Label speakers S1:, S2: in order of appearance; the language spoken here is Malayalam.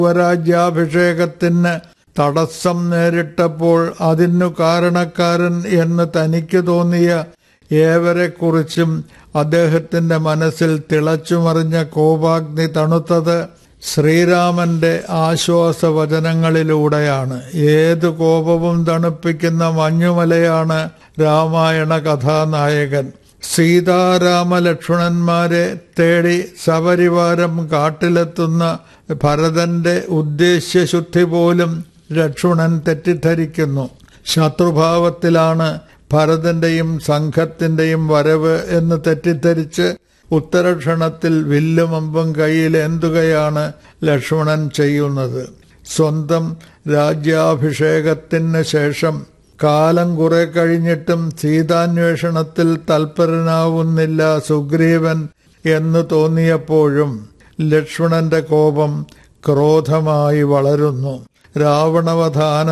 S1: സ്വരാജ്യാഭിഷേകത്തിന് തടസ്സം നേരിട്ടപ്പോൾ അതിനു കാരണക്കാരൻ എന്ന് തനിക്ക് തോന്നിയ ഏവരെക്കുറിച്ചും അദ്ദേഹത്തിന്റെ മനസ്സിൽ തിളച്ചുമറിഞ്ഞ കോപാഗ്നി തണുത്തത് ശ്രീരാമന്റെ ആശ്വാസവചനങ്ങളിലൂടെയാണ് ഏത് കോപവും തണുപ്പിക്കുന്ന മഞ്ഞുമലയാണ് രാമായണ കഥാനായകൻ സീതാരാമ ലക്ഷ്മണന്മാരെ തേടി സപരിവാരം കാട്ടിലെത്തുന്ന ഭരതന്റെ ഉദ്ദേശ്യശുദ്ധി പോലും ലക്ഷ്മണൻ തെറ്റിദ്ധരിക്കുന്നു ശത്രുഭാവത്തിലാണ് ഭരതന്റെയും സംഘത്തിന്റെയും വരവ് എന്ന് തെറ്റിദ്ധരിച്ച് ഉത്തരക്ഷണത്തിൽ വില്ലുമമ്പും കയ്യിലേന്തുകയാണ് ലക്ഷ്മണൻ ചെയ്യുന്നത് സ്വന്തം രാജ്യാഭിഷേകത്തിന് ശേഷം കാലം കുറെ കഴിഞ്ഞിട്ടും സീതാന്വേഷണത്തിൽ തൽപരനാവുന്നില്ല സുഗ്രീവൻ എന്ന് തോന്നിയപ്പോഴും ലക്ഷ്മണന്റെ കോപം ക്രോധമായി വളരുന്നു രാവണവധാന